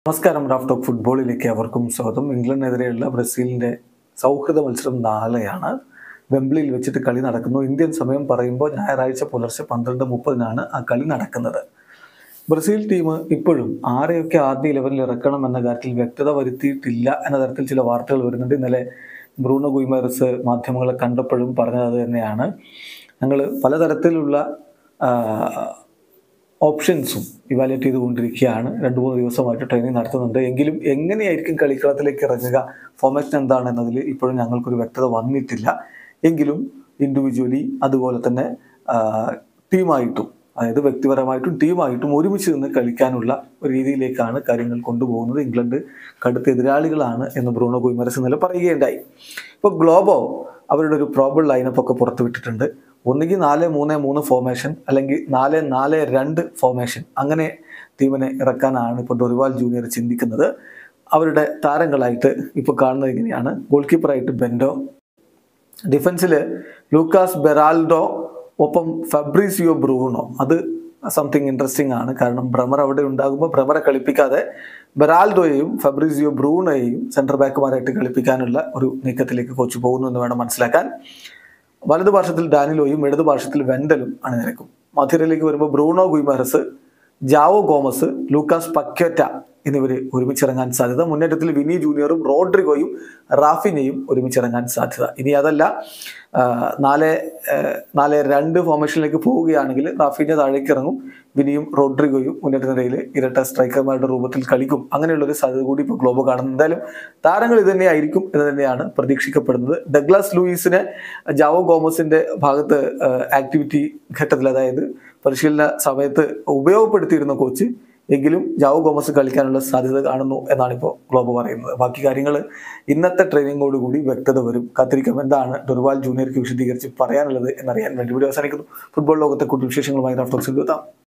നമസ്കാരം Raf talk ഫുട്ബോളിലേക്ക് അവർക്കും സ്വാഗതം ഇംഗ്ലണ്ടിനെതിരെയുള്ള ബ്രസീലിന്റെ സൗഹൃദ മത്സരം നാളെയാണ് വെംബ്ലിയിൽ വെച്ചിട്ട് കളി നടക്കുന്നു ഇന്ത്യൻ സമയം പറയുമ്പോൾ ഞായറാഴ്ച പുലർച്ചെ പന്ത്രണ്ട് മുപ്പതിനാണ് ആ കളി നടക്കുന്നത് ബ്രസീൽ ടീം ഇപ്പോഴും ആരെയൊക്കെ ആദ്യ ഇലവനിൽ ഇറക്കണം എന്ന കാര്യത്തിൽ വ്യക്തത വരുത്തിയിട്ടില്ല എന്ന തരത്തിൽ ചില വാർത്തകൾ വരുന്നുണ്ട് ഇന്നലെ ബ്രൂണോ ഗുയ്മേറസ് മാധ്യമങ്ങളെ കണ്ടപ്പോഴും പറഞ്ഞത് അത് തന്നെയാണ് ഞങ്ങൾ പലതരത്തിലുള്ള ആ, ഓപ്ഷൻസും ഇവാലുവേറ്റ് ചെയ്തുകൊണ്ടിരിക്കുകയാണ് രണ്ട് മൂന്ന് ദിവസമായിട്ട് ട്രെയിനിങ് നടത്തുന്നുണ്ട് എങ്കിലും എങ്ങനെയായിരിക്കും കളിക്കളത്തിലേക്ക് ഇറങ്ങുക ഫോർമാറ്റ് എന്താണ് എന്നതിൽ ഇപ്പോഴും ഞങ്ങൾക്കൊരു വ്യക്തത വന്നിട്ടില്ല എങ്കിലും ഇൻഡിവിജ്വലി അതുപോലെ തന്നെ ആ, ടീമായിട്ടും അതായത് വ്യക്തിപരമായിട്ടും ടീമായിട്ടും ഒരുമിച്ച് നിന്ന് കളിക്കാനുള്ള ഒരു രീതിയിലേക്കാണ് കാര്യങ്ങൾ കൊണ്ടുപോകുന്നത് ഇംഗ്ലണ്ട് കടുത്ത എതിരാളികളാണ് എന്ന് ബ്രൂണോ ഗുയ്മരസ് ഇന്നലെ പറയുകയുണ്ടായി ഇപ്പോൾ ഗ്ലോബോ അവരുടെ ഒരു പ്രോബിൾ ലൈനപ്പ് ഒക്കെ പുറത്തുവിട്ടിട്ടുണ്ട് ഒന്നുകിൽ നാല് മൂന്ന് മൂന്ന് ഫോർമേഷൻ അല്ലെങ്കിൽ നാല് നാല് രണ്ട് ഫോർമേഷൻ അങ്ങനെ ടീമിനെ ഇറക്കാനാണ് ഇപ്പോൾ ഡൊറിവാൾ ജൂനിയർ ചിന്തിക്കുന്നത് അവരുടെ താരങ്ങളായിട്ട് ഇപ്പോൾ കാണുന്നത് ഇങ്ങനെയാണ് ഗോൾ കീപ്പറായിട്ട് ബെൻഡോ ഡിഫൻസിൽ ലൂക്കാസ് ബെറാൽഡോ ഒപ്പം ഫബ്രീസിയോ ബ്രൂണോ അത് സംതിങ് ഇൻട്രസ്റ്റിംഗ് ആണ് കാരണം ബ്രമർ അവിടെ ഉണ്ടാകുമ്പോൾ ബ്രമറെ കളിപ്പിക്കാതെ ബെറാൽഡോയെയും ഫബ്രീസിയോ ബ്രൂണോയെയും സെൻട്രൽ ബാക്കുമാരായിട്ട് കളിപ്പിക്കാനുള്ള ഒരു നീക്കത്തിലേക്ക് കോച്ച് പോകുന്നു എന്ന് വേണം മനസ്സിലാക്കാൻ വലതുപാർശ്വത്തിൽ ഡാനിലോയും ഇടതുപാർശ്വത്തിൽ വെൻഡലും അണിനിരക്കും മധ്യരയിലേക്ക് വരുമ്പോൾ Bruno Guimaraes Joao Gomes Lucas Paqueta എന്നിവർ ഒരുമിച്ചിറങ്ങാൻ സാധ്യത മുന്നേറ്റത്തിൽ വിനി ജൂനിയറും റോഡ്രിഗോയും റാഫിനെയും ഒരുമിച്ചിറങ്ങാൻ സാധ്യത ഇനി അതല്ല ആ, നാല് ആ, നാല് രണ്ട് ഫോർമേഷനിലേക്ക് പോവുകയാണെങ്കിൽ റാഫിനെ താഴേക്ക് ഇറങ്ങും വിനിയും റോഡ്രിഗോയും മുന്നേറ്റ നിരയിൽ ഇരട്ട സ്ട്രൈക്കർമാരുടെ രൂപത്തിൽ കളിക്കും അങ്ങനെയുള്ള ഒരു സാധ്യത കൂടി ഇപ്പോൾ ഗ്ലോബ് കാണുന്നു എന്തായാലും താരങ്ങൾ ഇത് തന്നെയായിരിക്കും എന്ന് തന്നെയാണ് പ്രതീക്ഷിക്കപ്പെടുന്നത് ഡഗ്ലാസ് ലൂയിസിനെ ജാവോ ഗോമസിന്റെ ഭാഗത്ത് ആക്ടിവിറ്റി ഘട്ടത്തിൽ അതായത് പരിശീലന സമയത്ത് ഉപയോഗപ്പെടുത്തിയിരുന്ന കോച്ച് എങ്കിലും ജാവോ ഗോമസ് കളിക്കാനുള്ള സാധ്യത കാണുന്നു എന്നാണ് ഇപ്പോൾ ഗ്ലോബ് പറയുന്നത് ബാക്കി കാര്യങ്ങൾ ഇന്നത്തെ ട്രെയിനിങ്ങോട് കൂടി വ്യക്തത വരും കാത്തിരിക്കാം എന്താണ് ഡൊർവാൽ ജൂനിയർക്ക് വിശദീകരിച്ച് പറയാനുള്ളത് എന്നറിയാൻ വേണ്ടി വീഡിയോ അവസാനിക്കുന്നു ഫുട്ബോൾ ലോകത്തെ കൂടുതൽ വിശേഷങ്ങളുമായി റാഫ്റ്റോക്സിൽ എത്താം